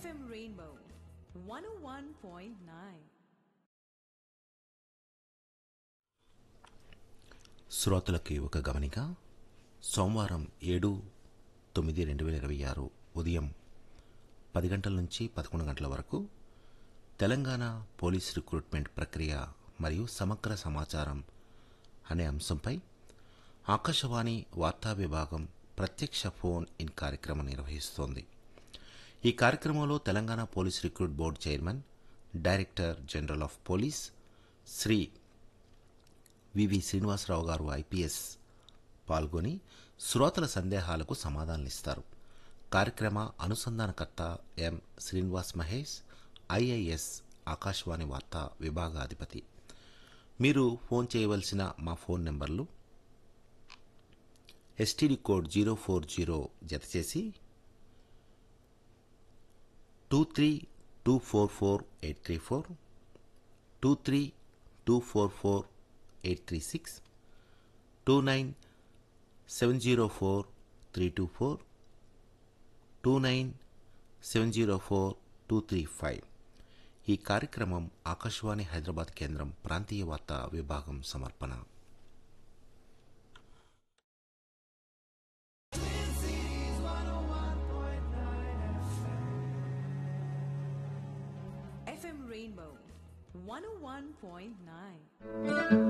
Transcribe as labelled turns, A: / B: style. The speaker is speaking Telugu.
A: FM Rainbow 101.9.
B: శ్రోతలకి ఒక గమనిక సోమవారం ఏడు తొమ్మిది రెండు వేల ఇరవై ఆరు ఉదయం పది గంటల నుంచి పదకొండు గంటల వరకు తెలంగాణ పోలీస్ రిక్రూట్మెంట్ ప్రక్రియ మరియు సమగ్ర సమాచారం అనే అంశంపై ఆకాశవాణి వార్తా విభాగం ప్రత్యక్ష ఫోన్ ఇన్ కార్యక్రమం నిర్వహిస్తోంది ఈ కార్యక్రమంలో Telangana police recruit board chairman director general of police Shri V V Srinivasa Rao garu IPS పాల్గొని శ్రోతల సందేహాలకు సమాధానాలిస్తారు కార్యక్రమ అనుసంధానకర్త ఎం శ్రీనివాస్ మహేష్ ఐఐఎస్ ఆకాశవాణి వార్తా విభాగాధిపతి మీరు ఫోన్ చేయవలసిన మా ఫోన్ నెంబర్లు STD code zero four zero జతచేసి two three two four four eight three four two three two four four eight three six two nine seven zero four three two four two nine seven zero four two three five ఈ కార్యక్రమం ఆకాశవాణి హైదరాబాద్ కేంద్రం ప్రాంతీయ వార్తా విభాగం సమర్పణ
A: FM Rainbow 101.9.